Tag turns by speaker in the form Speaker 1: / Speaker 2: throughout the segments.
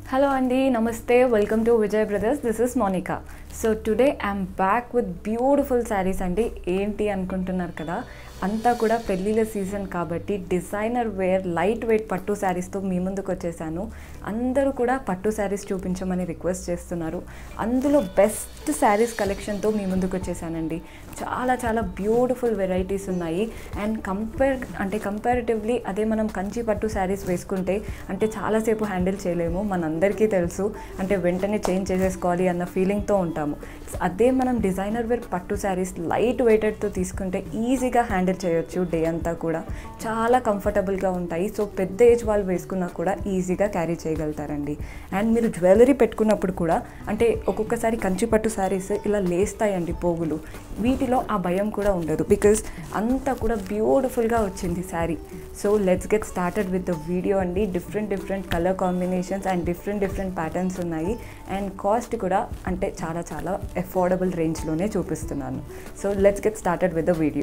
Speaker 1: hello అండి నమస్తే welcome to Vijay brothers this is Monica so today I'm back with beautiful saris అండి ఏంటి అనుకుంటున్నారు కదా అంతా కూడా పెళ్ళిళ్ళ సీజన్ కాబట్టి డిజైనర్ వేర్ లైట్ వెయిట్ పట్టు శారీస్తో మీ ముందుకు వచ్చేసాను అందరూ కూడా పట్టు శారీస్ చూపించమని రిక్వెస్ట్ చేస్తున్నారు అందులో బెస్ట్ శారీస్ కలెక్షన్తో మీ ముందుకు వచ్చేసానండి చాలా చాలా బ్యూటిఫుల్ వెరైటీస్ ఉన్నాయి అండ్ కంపేర్ అంటే కంపారిటివ్లీ అదే మనం కంచి పట్టు శారీస్ వేసుకుంటే అంటే చాలాసేపు హ్యాండిల్ చేయలేము మనందరికీ తెలుసు అంటే వెంటనే చేంజ్ చేసేసుకోవాలి అన్న ఫీలింగ్తో ఉంటాము అదే మనం డిజైనర్ వేర్ పట్టు శారీస్ లైట్ వెయిటెడ్తో తీసుకుంటే ఈజీగా హ్యాండిల్ చేయొచ్చు డే అంతా కూడా చాలా కంఫర్టబుల్గా ఉంటాయి సో పెద్ద ఏజ్ వాళ్ళు వేసుకున్నా కూడా ఈజీగా క్యారీ చేయగలుగుతారండి అండ్ మీరు జ్యువెలరీ పెట్టుకున్నప్పుడు కూడా అంటే ఒక్కొక్కసారి కంచి పట్టు శారీస్ ఇలా లేస్తాయండి పోగులు వీటిలో ఆ భయం కూడా ఉండదు బికాజ్ అంతా కూడా బ్యూటిఫుల్గా వచ్చింది sari so let's get started with the video అండి different different colour combinations and different different patterns ఉన్నాయి అండ్ కాస్ట్ కూడా అంటే చాలా చాలా అఫోర్డబుల్ రేంజ్లోనే చూపిస్తున్నాను so let's get started with the video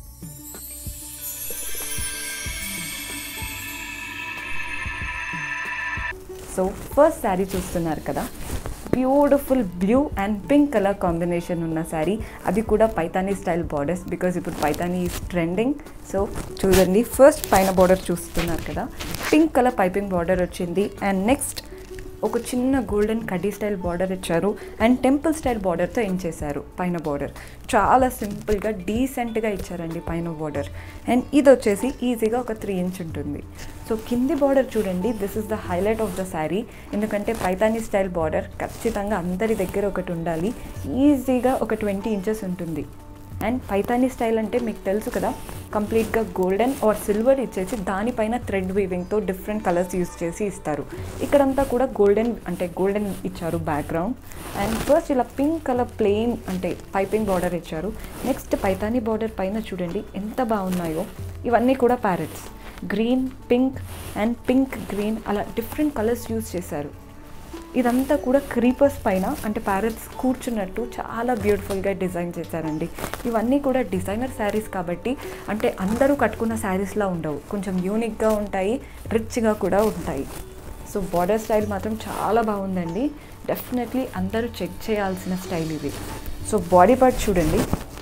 Speaker 1: so first sari చూస్తున్నారు కదా beautiful blue and pink colour combination ఉన్న శారీ అది కూడా పైతానీ స్టైల్ బార్డర్స్ బికాజ్ ఇప్పుడు పైతానీ ఈజ్ ట్రెండింగ్ సో చూడండి ఫస్ట్ పైన బార్డర్ చూస్తున్నారు కదా పింక్ కలర్ పైపింగ్ బార్డర్ వచ్చింది అండ్ నెక్స్ట్ ఒక చిన్న గోల్డెన్ కడ్డీ స్టైల్ బార్డర్ ఇచ్చారు అండ్ టెంపుల్ స్టైల్ బార్డర్తో ఏం చేశారు పైన బార్డర్ చాలా సింపుల్గా డీసెంట్గా ఇచ్చారండి పైన బార్డర్ అండ్ ఇది వచ్చేసి ఈజీగా ఒక త్రీ ఇంచ్ ఉంటుంది సో కింది బార్డర్ చూడండి this is the highlight of the sari ఎందుకంటే పైతానీ స్టైల్ బార్డర్ ఖచ్చితంగా అందరి దగ్గర ఒకటి ఉండాలి ఈజీగా ఒక ట్వంటీ ఇంచెస్ ఉంటుంది అండ్ పైతానీ స్టైల్ అంటే మీకు తెలుసు కదా కంప్లీట్గా గోల్డెన్ ఆర్ సిల్వర్ ఇచ్చేసి దానిపైన థ్రెడ్ వీవింగ్తో డిఫరెంట్ కలర్స్ యూస్ చేసి ఇస్తారు ఇక్కడంతా కూడా గోల్డెన్ అంటే గోల్డెన్ ఇచ్చారు బ్యాక్గ్రౌండ్ అండ్ ఫస్ట్ ఇలా పింక్ కలర్ ప్లెయిన్ అంటే పైపింగ్ బార్డర్ ఇచ్చారు నెక్స్ట్ పైతానీ బార్డర్ పైన చూడండి ఎంత బాగున్నాయో ఇవన్నీ కూడా parrots green pink and pink green అలా డిఫరెంట్ కలర్స్ యూస్ చేశారు ఇదంతా కూడా క్రీపర్స్ పైన అంటే ప్యారెట్స్ కూర్చున్నట్టు చాలా బ్యూటిఫుల్గా డిజైన్ చేశారండి ఇవన్నీ కూడా డిజైనర్ శారీస్ కాబట్టి అంటే అందరూ కట్టుకున్న శారీస్లా ఉండవు కొంచెం యూనిక్గా ఉంటాయి రిచ్గా కూడా ఉంటాయి సో బార్డర్ స్టైల్ మాత్రం చాలా బాగుందండి డెఫినెట్లీ అందరూ చెక్ చేయాల్సిన స్టైల్ ఇది సో బాడీ పార్ట్ చూడండి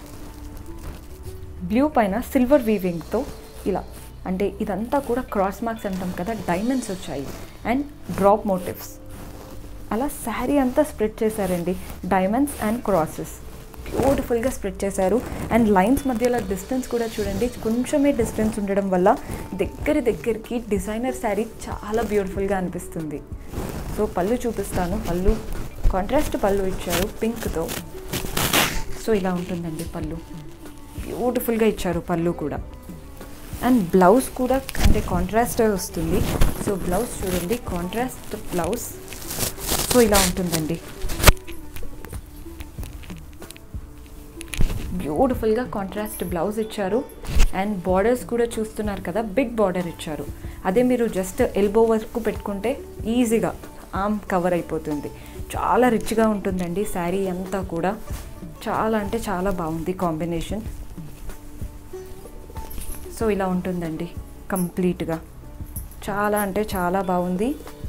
Speaker 1: బ్లూ పైన సిల్వర్ వీవింగ్తో ఇలా అంటే ఇదంతా కూడా క్రాస్ మార్క్స్ అంటాం కదా డైమండ్స్ వచ్చాయి అండ్ డ్రాప్ మోటివ్స్ అలా శారీ అంతా స్ప్రెడ్ చేశారండి డైమండ్స్ అండ్ క్రాసెస్ బ్యూటిఫుల్గా స్ప్రెడ్ చేశారు అండ్ లైన్స్ మధ్యలో డిస్టెన్స్ కూడా చూడండి కొంచెమే డిస్టెన్స్ ఉండడం వల్ల దగ్గర దగ్గరికి డిజైనర్ శారీ చాలా బ్యూటిఫుల్గా అనిపిస్తుంది సో పళ్ళు చూపిస్తాను పళ్ళు కాంట్రాస్ట్ పళ్ళు ఇచ్చారు పింక్తో సో ఇలా ఉంటుందండి పళ్ళు బ్యూటిఫుల్గా ఇచ్చారు పళ్ళు కూడా అండ్ బ్లౌజ్ కూడా అంటే కాంట్రాస్ట్ వస్తుంది సో బ్లౌజ్ చూడండి కాంట్రాస్ట్ బ్లౌజ్ సో ఇలా ఉంటుందండి బ్యూటిఫుల్గా కాంట్రాస్ట్ బ్లౌజ్ ఇచ్చారు అండ్ బార్డర్స్ కూడా చూస్తున్నారు కదా బిగ్ బార్డర్ ఇచ్చారు అదే మీరు జస్ట్ ఎల్బో వరకు పెట్టుకుంటే ఈజీగా ఆమ్ కవర్ అయిపోతుంది చాలా రిచ్గా ఉంటుందండి శారీ అంతా కూడా చాలా అంటే చాలా బాగుంది కాంబినేషన్ సో ఇలా ఉంటుందండి కంప్లీట్గా చాలా అంటే చాలా బాగుంది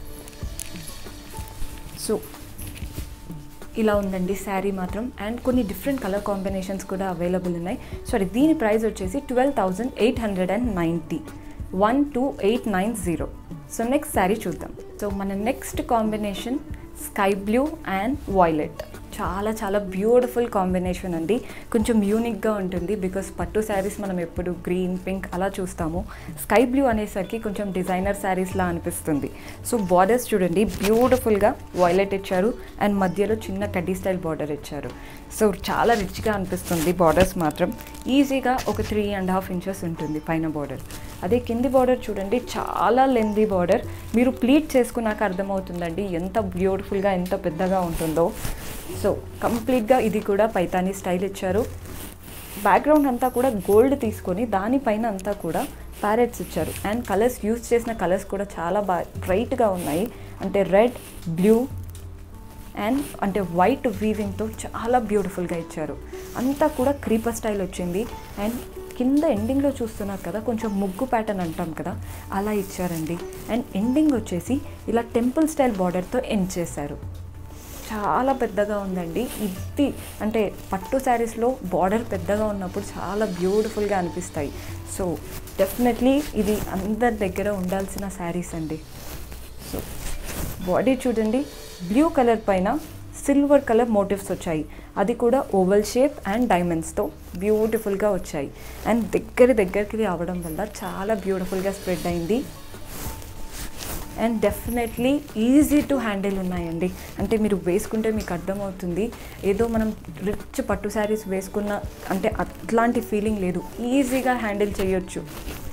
Speaker 1: సో ఇలా ఉందండి శారీ మాత్రం అండ్ కొన్ని డిఫరెంట్ కలర్ కాంబినేషన్స్ కూడా అవైలబుల్ ఉన్నాయి సారీ దీని ప్రైస్ వచ్చేసి twelve thousand eight hundred and ninety one two eight nine zero so next sari చూద్దాం సో మన next combination sky blue and violet చాలా చాలా బ్యూటిఫుల్ కాంబినేషన్ అండి కొంచెం యూనిక్గా ఉంటుంది బికాస్ పట్టు శారీస్ మనం ఎప్పుడు గ్రీన్ పింక్ అలా చూస్తాము స్కై బ్లూ అనేసరికి కొంచెం డిజైనర్ శారీస్లా అనిపిస్తుంది సో బార్డర్స్ చూడండి బ్యూటిఫుల్గా వాయిలెట్ ఇచ్చారు అండ్ మధ్యలో చిన్న కడ్డీ స్టైల్ బార్డర్ ఇచ్చారు సో చాలా రిచ్గా అనిపిస్తుంది బార్డర్స్ మాత్రం ఈజీగా ఒక త్రీ అండ్ హాఫ్ ఇంచెస్ ఉంటుంది పైన బార్డర్ అదే కింది బార్డర్ చూడండి చాలా లెందీ బార్డర్ మీరు ప్లీట్ చేసుకున్నాక అర్థమవుతుందండి ఎంత బ్యూటిఫుల్గా ఎంత పెద్దగా ఉంటుందో సో కంప్లీట్గా ఇది కూడా పైతానీ స్టైల్ ఇచ్చారు బ్యాక్గ్రౌండ్ అంతా కూడా గోల్డ్ తీసుకొని దానిపైన అంతా కూడా ప్యారెట్స్ ఇచ్చారు అండ్ కలర్స్ యూజ్ చేసిన కలర్స్ కూడా చాలా బాగా బ్రైట్గా ఉన్నాయి అంటే రెడ్ బ్లూ అండ్ అంటే వైట్ వీవింగ్తో చాలా బ్యూటిఫుల్గా ఇచ్చారు అంతా కూడా క్రీపర్ స్టైల్ వచ్చింది అండ్ కింద ఎండింగ్లో చూస్తున్నారు కదా కొంచెం ముగ్గు ప్యాటర్న్ అంటాం కదా అలా ఇచ్చారండి అండ్ ఎండింగ్ వచ్చేసి ఇలా టెంపుల్ స్టైల్ బార్డర్తో ఎండ్ చేశారు చాలా పెద్దగా ఉందండి ఇది అంటే పట్టు శారీస్లో బార్డర్ పెద్దగా ఉన్నప్పుడు చాలా బ్యూటిఫుల్గా అనిపిస్తాయి సో డెఫినెట్లీ ఇది అందరి దగ్గర ఉండాల్సిన శారీస్ అండి సో బాడీ చూడండి బ్లూ కలర్ పైన సిల్వర్ కలర్ మోటివ్స్ వచ్చాయి అది కూడా ఓవల్ షేప్ అండ్ డైమండ్స్తో బ్యూటిఫుల్గా వచ్చాయి అండ్ దగ్గర దగ్గరికి రావడం వల్ల చాలా బ్యూటిఫుల్గా స్ప్రెడ్ అయింది and definitely easy to handle ఉన్నాయండి అంటే మీరు వేసుకుంటే మీకు అర్థమవుతుంది ఏదో మనం రిచ్ పట్టు శారీస్ వేసుకున్న అంటే అట్లాంటి ఫీలింగ్ లేదు ఈజీగా హ్యాండిల్ చేయొచ్చు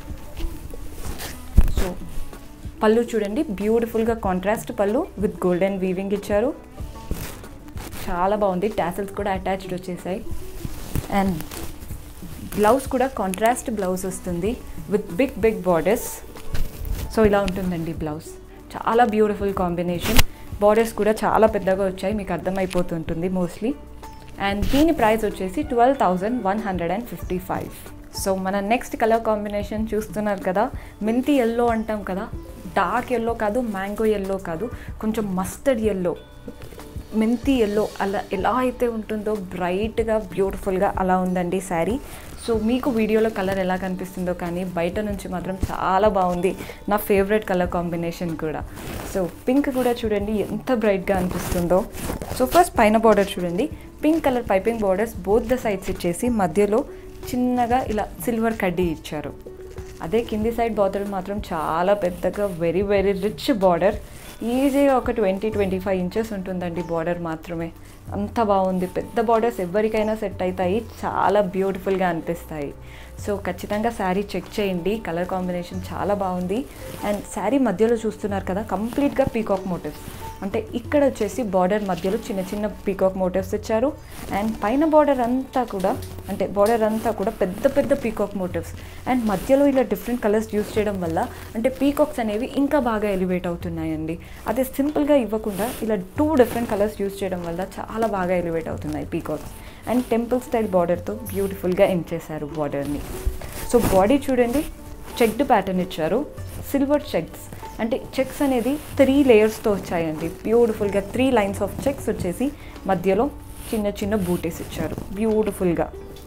Speaker 1: సో పళ్ళు చూడండి బ్యూటిఫుల్గా కాంట్రాస్ట్ పళ్ళు విత్ గోల్డెన్ వీవింగ్ ఇచ్చారు చాలా బాగుంది టాసల్స్ కూడా అటాచ్డ్ వచ్చేసాయి అండ్ బ్లౌజ్ కూడా కాంట్రాస్ట్ బ్లౌజ్ వస్తుంది with big big borders so ఇలా ఉంటుందండి బ్లౌజ్ చాలా బ్యూటిఫుల్ కాంబినేషన్ బార్డర్స్ కూడా చాలా పెద్దగా వచ్చాయి మీకు అర్థమైపోతుంటుంది మోస్ట్లీ అండ్ దీని ప్రైస్ వచ్చేసి twelve thousand one hundred and fifty five so మన నెక్స్ట్ కలర్ కాంబినేషన్ చూస్తున్నారు కదా మెంతి ఎల్లో అంటాం కదా డార్క్ ఎల్లో కాదు మ్యాంగో ఎల్లో కాదు కొంచెం మస్టర్డ్ ఎల్లో మెంతి ఎల్లో అలా ఎలా అయితే ఉంటుందో బ్రైట్గా బ్యూటిఫుల్గా అలా ఉందండి శారీ సో మీకు వీడియోలో కలర్ ఎలా కనిపిస్తుందో కానీ బయట నుంచి మాత్రం చాలా బాగుంది నా ఫేవరెట్ కలర్ కాంబినేషన్ కూడా సో పింక్ కూడా చూడండి ఎంత బ్రైట్గా అనిపిస్తుందో సో ఫస్ట్ పైన బార్డర్ చూడండి pink colour piping borders both the sides ఇచ్చేసి మధ్యలో చిన్నగా ఇలా సిల్వర్ కడ్డీ ఇచ్చారు అదే కింది సైడ్ బార్డర్ మాత్రం చాలా పెద్దగా వెరీ వెరీ రిచ్ బార్డర్ ఈజీగా ఒక ట్వంటీ ట్వంటీ ఫైవ్ ఇంచెస్ ఉంటుందండి బార్డర్ మాత్రమే అంత బాగుంది పెద్ద బార్డర్స్ ఎవరికైనా సెట్ అవుతాయి చాలా బ్యూటిఫుల్గా అనిపిస్తాయి సో ఖచ్చితంగా శారీ చెక్ చేయండి కలర్ కాంబినేషన్ చాలా బాగుంది అండ్ శారీ మధ్యలో చూస్తున్నారు కదా కంప్లీట్గా పీకాక్ మోటివ్స్ అంటే ఇక్కడ వచ్చేసి బార్డర్ మధ్యలో చిన్న చిన్న పీకాక్ మోటివ్స్ ఇచ్చారు అండ్ పైన బార్డర్ అంతా కూడా అంటే బార్డర్ అంతా కూడా పెద్ద పెద్ద పీకాక్ మోటివ్స్ అండ్ మధ్యలో ఇలా డిఫరెంట్ కలర్స్ యూస్ చేయడం వల్ల అంటే పీకాక్స్ అనేవి ఇంకా బాగా ఎలివేట్ అవుతున్నాయండి అదే సింపుల్గా ఇవ్వకుండా ఇలా టూ డిఫరెంట్ కలర్స్ యూస్ చేయడం వల్ల చాలా బాగా ఎలివేట్ అవుతున్నాయి పీకాక్స్ అండ్ టెంపుల్ స్టైల్ బార్డర్తో బ్యూటిఫుల్గా ఎండ్ చేశారు బార్డర్ని సో బాడీ చూడండి చెక్డ్ ప్యాటర్న్ ఇచ్చారు సిల్వర్ చెక్స్ అంటే చెక్స్ అనేది త్రీ లేయర్స్తో వచ్చాయండి బ్యూటిఫుల్గా త్రీ లైన్స్ ఆఫ్ చెక్స్ వచ్చేసి మధ్యలో చిన్న చిన్న బూటీస్ ఇచ్చారు బ్యూటిఫుల్గా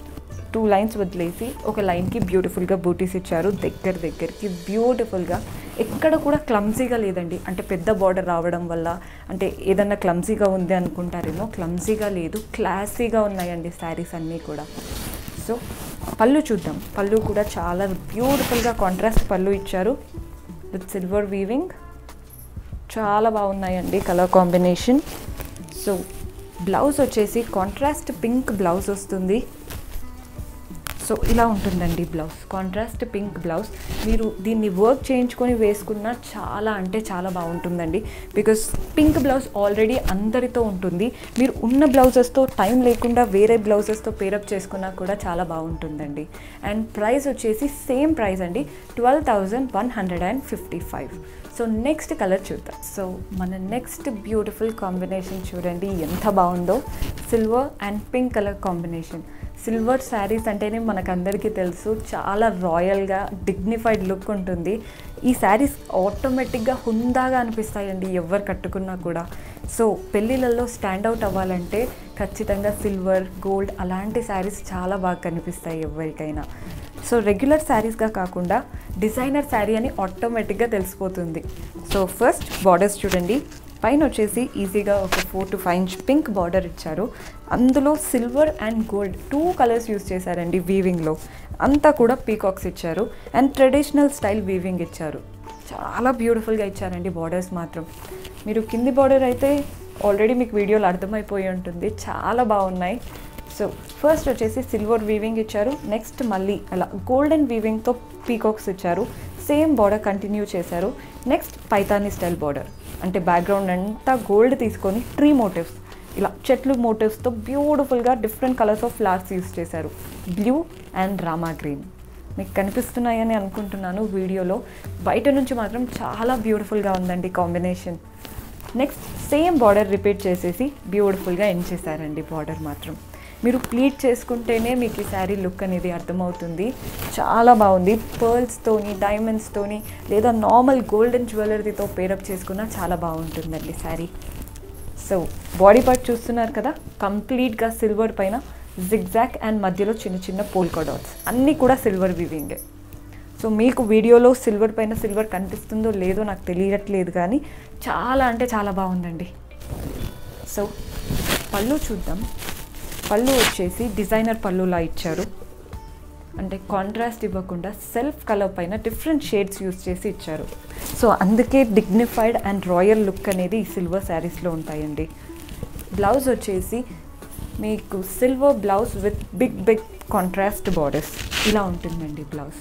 Speaker 1: టూ లైన్స్ వదిలేసి ఒక లైన్కి బ్యూటిఫుల్గా బూటీస్ ఇచ్చారు దగ్గర దగ్గరికి బ్యూటిఫుల్గా ఎక్కడ కూడా క్లమ్జీగా లేదండి అంటే పెద్ద బార్డర్ రావడం వల్ల అంటే ఏదన్నా క్లమ్జీగా ఉంది అనుకుంటారేమో క్లమ్జీగా లేదు క్లాసీగా ఉన్నాయండి శారీస్ అన్నీ కూడా సో పళ్ళు చూద్దాం పళ్ళు కూడా చాలా బ్యూటిఫుల్గా కాంట్రాస్ట్ పళ్ళు ఇచ్చారు విత్ సిల్వర్ వీవింగ్ చాలా బాగున్నాయండి కలర్ కాంబినేషన్ సో బ్లౌజ్ వచ్చేసి కాంట్రాస్ట్ పింక్ బ్లౌజ్ వస్తుంది సో ఇలా ఉంటుందండి బ్లౌజ్ కాంట్రాస్ట్ పింక్ బ్లౌజ్ మీరు దీన్ని వర్క్ చేయించుకొని వేసుకున్నా చాలా అంటే చాలా బాగుంటుందండి బికాస్ పింక్ బ్లౌజ్ ఆల్రెడీ అందరితో ఉంటుంది మీరు ఉన్న బ్లౌజెస్తో టైం లేకుండా వేరే బ్లౌజెస్తో పేరప్ చేసుకున్నా కూడా చాలా బాగుంటుందండి అండ్ ప్రైస్ వచ్చేసి సేమ్ ప్రైస్ అండి twelve thousand one hundred and fifty five so next colour చూద్దాం సో మన నెక్స్ట్ బ్యూటిఫుల్ కాంబినేషన్ చూడండి ఎంత బాగుందో silver and pink colour combination silver saris అంటేనే మనకందరికీ తెలుసు చాలా రాయల్గా డిగ్నిఫైడ్ లుక్ ఉంటుంది ఈ శారీస్ ఆటోమేటిక్గా హుందాగా అనిపిస్తాయండి ఎవరు కట్టుకున్నా కూడా సో పెళ్ళిళ్ళల్లో స్టాండ్ అవుట్ అవ్వాలంటే ఖచ్చితంగా సిల్వర్ గోల్డ్ అలాంటి శారీస్ చాలా బాగా కనిపిస్తాయి ఎవరికైనా సో రెగ్యులర్ శారీస్గా కాకుండా డిజైనర్ శారీ అని ఆటోమేటిక్గా తెలిసిపోతుంది సో ఫస్ట్ బార్డర్స్ చూడండి పైన వచ్చేసి ఈజీగా ఒక four to five inch pink border ఇచ్చారు అందులో silver and gold two colours use చేశారండి వీవింగ్లో అంతా కూడా పీకాక్స్ ఇచ్చారు అండ్ ట్రెడిషనల్ స్టైల్ వీవింగ్ ఇచ్చారు చాలా బ్యూటిఫుల్గా ఇచ్చారండి బార్డర్స్ మాత్రం మీరు కింది బార్డర్ అయితే ఆల్రెడీ మీకు వీడియోలో అర్థమైపోయి ఉంటుంది చాలా బాగున్నాయి సో ఫస్ట్ వచ్చేసి సిల్వర్ వీవింగ్ ఇచ్చారు నెక్స్ట్ మళ్ళీ అలా గోల్డెన్ వీవింగ్తో పీకాక్స్ ఇచ్చారు సేమ్ బార్డర్ కంటిన్యూ చేశారు నెక్స్ట్ పైతానీ స్టైల్ బార్డర్ అంటే బ్యాక్గ్రౌండ్ అంతా గోల్డ్ తీసుకొని ట్రీ మోటివ్స్ ఇలా చెట్లు మోటివ్స్తో బ్యూటిఫుల్గా different colours of flowers use చేశారు బ్లూ అండ్ రామా గ్రీన్ మీకు కనిపిస్తున్నాయని అనుకుంటున్నాను వీడియోలో బయట నుంచి మాత్రం చాలా బ్యూటిఫుల్గా ఉందండి combination next same border repeat చేసేసి బ్యూటిఫుల్గా ఎండ్ చేశారండి బార్డర్ మాత్రం మీరు ప్లీట్ చేసుకుంటేనే మీకు ఈ శారీ లుక్ అనేది అర్థమవుతుంది చాలా బాగుంది పర్ల్స్తోని డైమండ్స్తోని లేదా నార్మల్ గోల్డెన్ జ్యువెలరీతో పేరప్ చేసుకున్నా చాలా బాగుంటుందండి శారీ సో బాడీ పార్ట్ చూస్తున్నారు కదా కంప్లీట్గా సిల్వర్ పైన జిగ్జాక్ అండ్ మధ్యలో చిన్న చిన్న పోల్కా డాట్స్ అన్నీ కూడా సిల్వర్ వివింగే సో మీకు వీడియోలో సిల్వర్ పైన సిల్వర్ కనిపిస్తుందో లేదో నాకు తెలియట్లేదు కానీ చాలా అంటే చాలా బాగుందండి సో పళ్ళు చూద్దాం పళ్ళు వచ్చేసి డిజైనర్ పళ్ళులా ఇచ్చారు అంటే కాంట్రాస్ట్ ఇవ్వకుండా సెల్ఫ్ కలర్ పైన డిఫరెంట్ షేడ్స్ యూస్ చేసి ఇచ్చారు సో అందుకే డిగ్నిఫైడ్ అండ్ రాయల్ లుక్ అనేది ఈ సిల్వర్ శారీస్లో ఉంటాయండి బ్లౌజ్ వచ్చేసి మీకు silver blouse with big big contrast borders ఇలా ఉంటుందండి బ్లౌజ్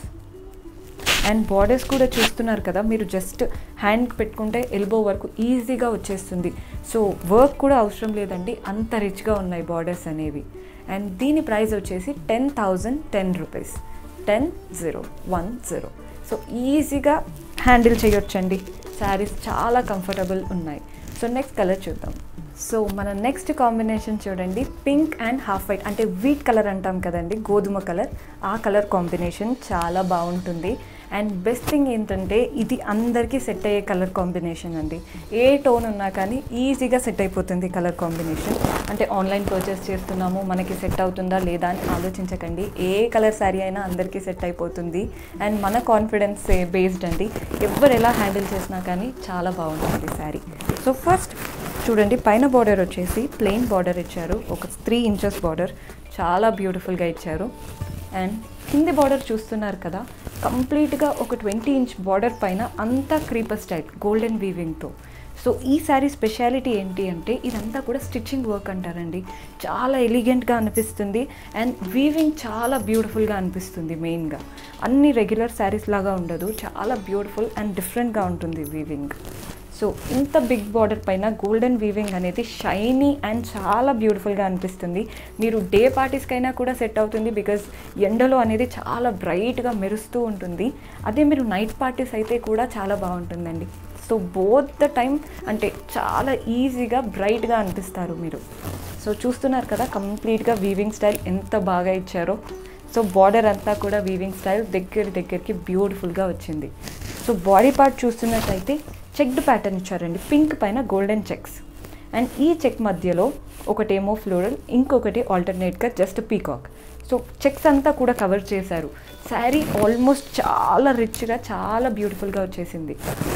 Speaker 1: అండ్ బార్డర్స్ కూడా చూస్తున్నారు కదా మీరు జస్ట్ హ్యాండ్ పెట్టుకుంటే ఎల్బో వరకు ఈజీగా వచ్చేస్తుంది సో వర్క్ కూడా అవసరం లేదండి అంత రిచ్గా ఉన్నాయి బార్డర్స్ అనేవి అండ్ దీని ప్రైస్ వచ్చేసి ten thousand ten rupees ten zero one zero so ఈజీగా హ్యాండిల్ చేయొచ్చండి శారీస్ చాలా కంఫర్టబుల్ ఉన్నాయి సో నెక్స్ట్ కలర్ చూద్దాం సో మన నెక్స్ట్ కాంబినేషన్ చూడండి పింక్ అండ్ హాఫ్ వైట్ అంటే వీట్ కలర్ అంటాం కదండి గోధుమ కలర్ ఆ కలర్ కాంబినేషన్ చాలా బాగుంటుంది అండ్ బెస్ట్ థింగ్ ఏంటంటే ఇది అందరికీ సెట్ అయ్యే కలర్ కాంబినేషన్ అండి ఏ టోన్ ఉన్నా కానీ ఈజీగా సెట్ అయిపోతుంది కలర్ కాంబినేషన్ అంటే ఆన్లైన్ పర్చేస్ చేస్తున్నాము మనకి సెట్ అవుతుందా లేదా అని ఆలోచించకండి ఏ కలర్ శారీ అయినా అందరికీ సెట్ అయిపోతుంది అండ్ మన కాన్ఫిడెన్స్ బేస్డ్ అండి ఎవరు ఎలా హ్యాండిల్ చేసినా కానీ చాలా బాగుంటుంది శారీ సో ఫస్ట్ చూడండి పైన బార్డర్ వచ్చేసి ప్లెయిన్ బార్డర్ ఇచ్చారు ఒక త్రీ ఇంచెస్ బార్డర్ చాలా బ్యూటిఫుల్గా ఇచ్చారు అండ్ కింది బార్డర్ చూస్తున్నారు కదా కంప్లీట్గా ఒక ట్వంటీ ఇంచ్ బార్డర్ పైన అంతా క్రీపర్ స్టైల్ గోల్డెన్ వీవింగ్తో సో ఈ శారీ స్పెషాలిటీ ఏంటి అంటే ఇదంతా కూడా స్టిచ్చింగ్ వర్క్ అంటారండి చాలా ఎలిగెంట్గా అనిపిస్తుంది అండ్ వీవింగ్ చాలా బ్యూటిఫుల్గా అనిపిస్తుంది మెయిన్గా అన్ని రెగ్యులర్ శారీస్ లాగా ఉండదు చాలా బ్యూటిఫుల్ అండ్ డిఫరెంట్గా ఉంటుంది వీవింగ్ సో ఇంత బిగ్ బార్డర్ పైన గోల్డెన్ వీవింగ్ అనేది షైనీ అండ్ చాలా బ్యూటిఫుల్గా అనిపిస్తుంది మీరు డే పార్టీస్కైనా కూడా సెట్ అవుతుంది బికాజ్ ఎండలో అనేది చాలా బ్రైట్గా మెరుస్తూ ఉంటుంది అదే మీరు నైట్ పార్టీస్ అయితే కూడా చాలా బాగుంటుందండి సో బోత్ ద టైం అంటే చాలా ఈజీగా బ్రైట్గా అనిపిస్తారు మీరు సో చూస్తున్నారు కదా కంప్లీట్గా వీవింగ్ స్టైల్ ఎంత బాగా ఇచ్చారో సో బార్డర్ అంతా కూడా వీవింగ్ స్టైల్ దగ్గర దగ్గరికి బ్యూటిఫుల్గా వచ్చింది సో బాడీ పార్ట్ చూస్తున్నట్టయితే చెక్డ్ ప్యాటర్న్ ఇచ్చారండి పింక్ పైన గోల్డెన్ చెక్స్ అండ్ ఈ చెక్ మధ్యలో ఒకటేమో ఫ్లోరల్ ఇంకొకటి ఆల్టర్నేట్గా జస్ట్ పీకాక్ సో చెక్స్ అంతా కూడా కవర్ చేశారు శారీ ఆల్మోస్ట్ చాలా రిచ్గా చాలా బ్యూటిఫుల్గా వచ్చేసింది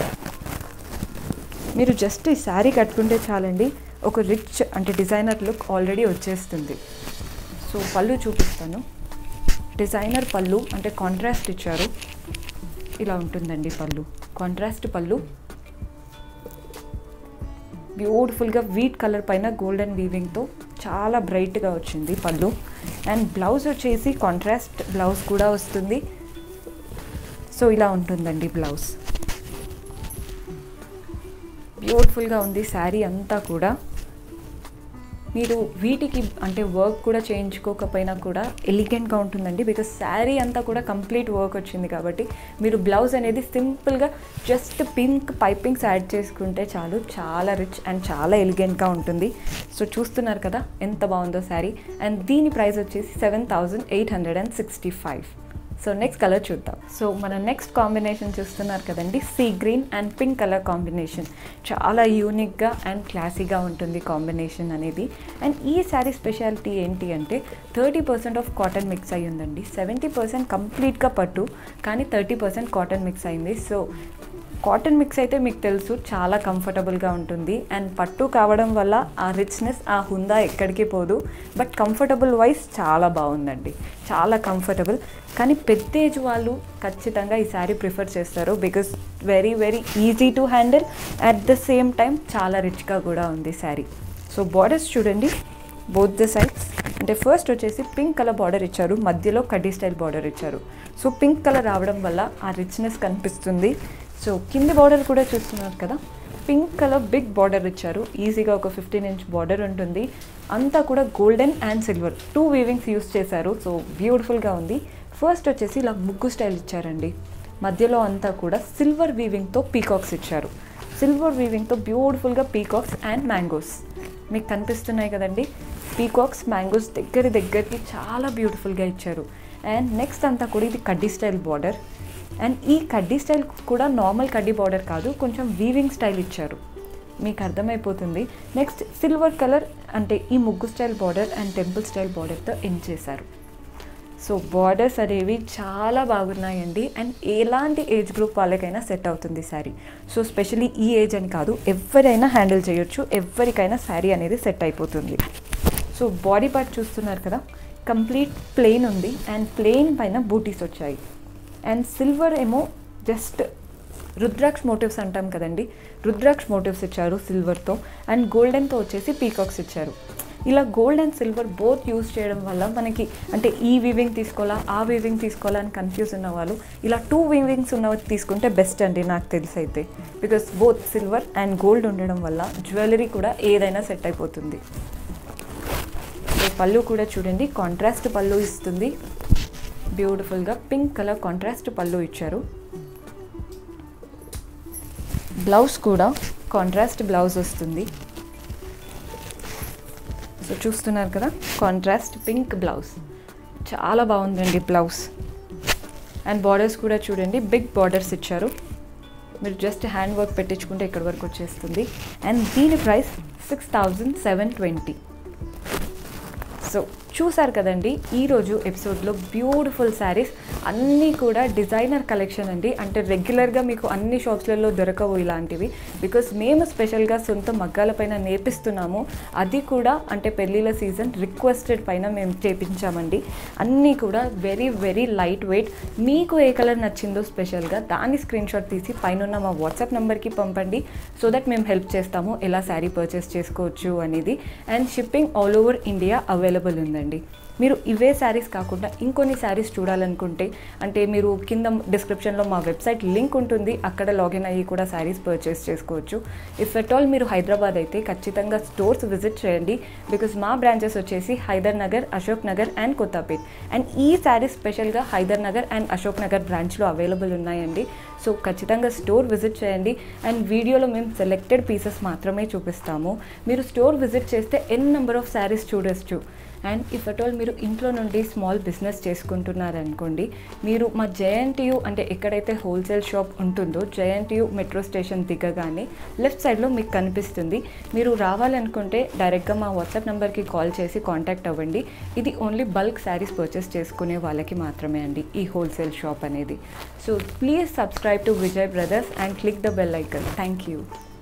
Speaker 1: మీరు జస్ట్ ఈ శారీ కట్టుకుంటే చాలండి ఒక రిచ్ అంటే డిజైనర్ లుక్ ఆల్రెడీ వచ్చేస్తుంది సో పళ్ళు చూపిస్తాను డిజైనర్ పళ్ళు అంటే కాంట్రాస్ట్ ఇచ్చారు ఇలా ఉంటుందండి పళ్ళు కాంట్రాస్ట్ పళ్ళు బ్యూటిఫుల్గా వీట్ కలర్ పైన గోల్డెన్ వీవింగ్తో చాలా బ్రైట్గా వచ్చింది పళ్ళు అండ్ బ్లౌజ్ వచ్చేసి కాంట్రాస్ట్ బ్లౌజ్ కూడా వస్తుంది సో ఇలా ఉంటుందండి బ్లౌజ్ బ్యూటిఫుల్గా ఉంది శారీ అంతా కూడా మీరు వీటికి అంటే వర్క్ కూడా చేయించుకోకపోయినా కూడా ఎలిగెంట్గా ఉంటుందండి బికాస్ శారీ అంతా కూడా కంప్లీట్ వర్క్ వచ్చింది కాబట్టి మీరు బ్లౌజ్ అనేది సింపుల్గా జస్ట్ పింక్ పైపింగ్స్ యాడ్ చేసుకుంటే చాలు చాలా రిచ్ అండ్ చాలా ఎలిగెంట్గా ఉంటుంది సో చూస్తున్నారు కదా ఎంత బాగుందో శారీ అండ్ దీని ప్రైస్ వచ్చేసి seven thousand eight hundred and sixty five so next colour చూద్దాం సో మన నెక్స్ట్ కాంబినేషన్ చూస్తున్నారు కదండి sea green and pink colour combination చాలా యూనిక్గా అండ్ క్లాసీగా ఉంటుంది కాంబినేషన్ అనేది అండ్ ఈ శారీ స్పెషాలిటీ ఏంటి అంటే thirty percent of cotton mix అయ్యి ఉందండి సెవెంటీ పర్సెంట్ కంప్లీట్గా పట్టు కానీ థర్టీ పర్సెంట్ కాటన్ మిక్స్ అయింది సో కాటన్ మిక్స్ అయితే మీకు తెలుసు చాలా కంఫర్టబుల్గా ఉంటుంది అండ్ పట్టు కావడం వల్ల ఆ రిచ్నెస్ ఆ హుందా ఎక్కడికి పోదు బట్ కంఫర్టబుల్ వైజ్ చాలా బాగుందండి చాలా కంఫర్టబుల్ కానీ పెద్ద ఏజ్ వాళ్ళు ఖచ్చితంగా ఈ శారీ ప్రిఫర్ చేస్తారు because very very easy to handle at the same time చాలా రిచ్గా కూడా ఉంది శారీ సో బార్డర్స్ చూడండి బోత్ ద సైడ్స్ అంటే ఫస్ట్ వచ్చేసి పింక్ కలర్ బార్డర్ ఇచ్చారు మధ్యలో కడ్డీ స్టైల్ బార్డర్ ఇచ్చారు సో పింక్ కలర్ రావడం వల్ల ఆ రిచ్నెస్ కనిపిస్తుంది సో కింది బార్డర్ కూడా చూస్తున్నారు కదా పింక్ కలర్ బిగ్ బార్డర్ ఇచ్చారు ఈజీగా ఒక ఫిఫ్టీన్ ఇంచ్ బార్డర్ ఉంటుంది అంతా కూడా golden and silver two weavings use చేశారు సో బ్యూటిఫుల్గా ఉంది ఫస్ట్ వచ్చేసి ఇలా ముగ్గు స్టైల్ ఇచ్చారండి మధ్యలో అంతా కూడా సిల్వర్ వీవింగ్తో పీకాక్స్ ఇచ్చారు సిల్వర్ వీవింగ్తో బ్యూటిఫుల్గా పీకాక్స్ అండ్ మ్యాంగోస్ మీకు కనిపిస్తున్నాయి కదండి పీకాక్స్ మ్యాంగోస్ దగ్గర దగ్గరికి చాలా బ్యూటిఫుల్గా ఇచ్చారు అండ్ నెక్స్ట్ అంతా కూడా ఇది కడ్డీ స్టైల్ బార్డర్ అండ్ ఈ కడ్డీ స్టైల్ కూడా నార్మల్ కడ్డీ బార్డర్ కాదు కొంచెం వీవింగ్ స్టైల్ ఇచ్చారు మీకు అర్థమైపోతుంది నెక్స్ట్ సిల్వర్ కలర్ అంటే ఈ ముగ్గు style border and temple style బార్డర్తో ఎండ్ చేశారు సో బార్డర్స్ అనేవి చాలా బాగున్నాయండి అండ్ ఎలాంటి ఏజ్ గ్రూప్ వాళ్ళకైనా సెట్ అవుతుంది శారీ సో స్పెషలీ ఈ ఏజ్ అని కాదు ఎవరైనా హ్యాండిల్ చేయొచ్చు ఎవరికైనా శారీ అనేది సెట్ అయిపోతుంది సో బాడీ పార్ట్ చూస్తున్నారు కదా కంప్లీట్ ప్లెయిన్ ఉంది అండ్ ప్లెయిన్ పైన బూటీస్ వచ్చాయి అండ్ సిల్వర్ ఏమో జస్ట్ రుద్రాక్ష మోటివ్స్ అంటాం కదండి రుద్రాక్ష మోటివ్స్ ఇచ్చారు సిల్వర్తో అండ్ గోల్డెన్తో వచ్చేసి పీకాక్స్ ఇచ్చారు ఇలా gold and silver both use చేయడం వల్ల మనకి అంటే ఈ వీవింగ్ తీసుకోవాలా ఆ వీవింగ్ తీసుకోవాలా అని కన్ఫ్యూజ్ ఉన్న వాళ్ళు ఇలా టూ వీవింగ్స్ ఉన్నవి తీసుకుంటే బెస్ట్ అండి నాకు తెలిసి అయితే because both silver and gold ఉండడం వల్ల జ్యువెలరీ కూడా ఏదైనా సెట్ అయిపోతుంది సో పళ్ళు కూడా చూడండి కాంట్రాస్ట్ పళ్ళు ఇస్తుంది బ్యూటిఫుల్గా పింక్ కలర్ కాంట్రాస్ట్ పళ్ళు ఇచ్చారు బ్లౌజ్ కూడా కాంట్రాస్ట్ బ్లౌజ్ వస్తుంది సో చూస్తున్నారు కదా కాంట్రాస్ట్ పింక్ బ్లౌజ్ చాలా బాగుందండి బ్లౌజ్ అండ్ బార్డర్స్ కూడా చూడండి బిగ్ బార్డర్స్ ఇచ్చారు మీరు జస్ట్ హ్యాండ్ వర్క్ పెట్టించుకుంటే ఇక్కడి వరకు వచ్చేస్తుంది అండ్ దీని price six thousand seven twenty so చూసారు కదండి ఈరోజు ఎపిసోడ్లో బ్యూటిఫుల్ శారీస్ అన్నీ కూడా డిజైనర్ కలెక్షన్ అండి అంటే రెగ్యులర్గా మీకు అన్ని షాప్స్లలో దొరకవు ఇలాంటివి బికాస్ మేము స్పెషల్గా సొంత మగ్గాల పైన నేర్పిస్తున్నాము అది కూడా అంటే పెళ్ళిళ్ళ సీజన్ రిక్వెస్టెడ్ పైన మేము చేపించామండి అన్నీ కూడా వెరీ వెరీ లైట్ వెయిట్ మీకు ఏ కలర్ నచ్చిందో స్పెషల్గా దాన్ని స్క్రీన్ షాట్ తీసి పైన మా వాట్సాప్ నెంబర్కి పంపండి సో దట్ మేము హెల్ప్ చేస్తాము ఎలా శారీ పర్చేస్ చేసుకోవచ్చు అనేది and shipping all over India available ఉందండి మీరు ఇవే శారీస్ కాకుండా ఇంకొన్ని శారీస్ చూడాలనుకుంటే అంటే మీరు కింద డిస్క్రిప్షన్లో మా వెబ్సైట్ లింక్ ఉంటుంది అక్కడ లాగిన్ అయ్యి కూడా శారీస్ పర్చేస్ చేసుకోవచ్చు ఇఫ్ ఎట్ ఆల్ మీరు హైదరాబాద్ అయితే ఖచ్చితంగా స్టోర్స్ విజిట్ చేయండి బికాస్ మా బ్రాంచెస్ వచ్చేసి హైదర్ నగర్ అశోక్ నగర్ అండ్ కొత్తపేట్ అండ్ ఈ శారీస్ స్పెషల్గా హైదర్ నగర్ అండ్ అశోక్ నగర్ బ్రాంచ్లో అవైలబుల్ ఉన్నాయండి సో ఖచ్చితంగా స్టోర్ విజిట్ చేయండి అండ్ వీడియోలో మేము సెలెక్టెడ్ పీసెస్ మాత్రమే చూపిస్తాము మీరు స్టోర్ విజిట్ చేస్తే ఎన్ నెంబర్ ఆఫ్ శారీస్ చూడొచ్చు అండ్ ఇఫ్ అట్ ఆల్ మీరు ఇంట్లో నుండి స్మాల్ బిజినెస్ చేసుకుంటున్నారనుకోండి మీరు మా జేఎన్టీయూ అంటే ఎక్కడైతే హోల్సేల్ షాప్ ఉంటుందో జేఎన్టీయూ మెట్రో స్టేషన్ దిగగానే లెఫ్ట్ సైడ్లో మీకు కనిపిస్తుంది మీరు రావాలనుకుంటే డైరెక్ట్గా మా వాట్సాప్ నెంబర్కి కాల్ చేసి కాంటాక్ట్ అవ్వండి ఇది ఓన్లీ బల్క్ శారీస్ పర్చేస్ చేసుకునే వాళ్ళకి మాత్రమే అండి ఈ హోల్సేల్ షాప్ అనేది so please subscribe to Vijay brothers and click the bell icon thank you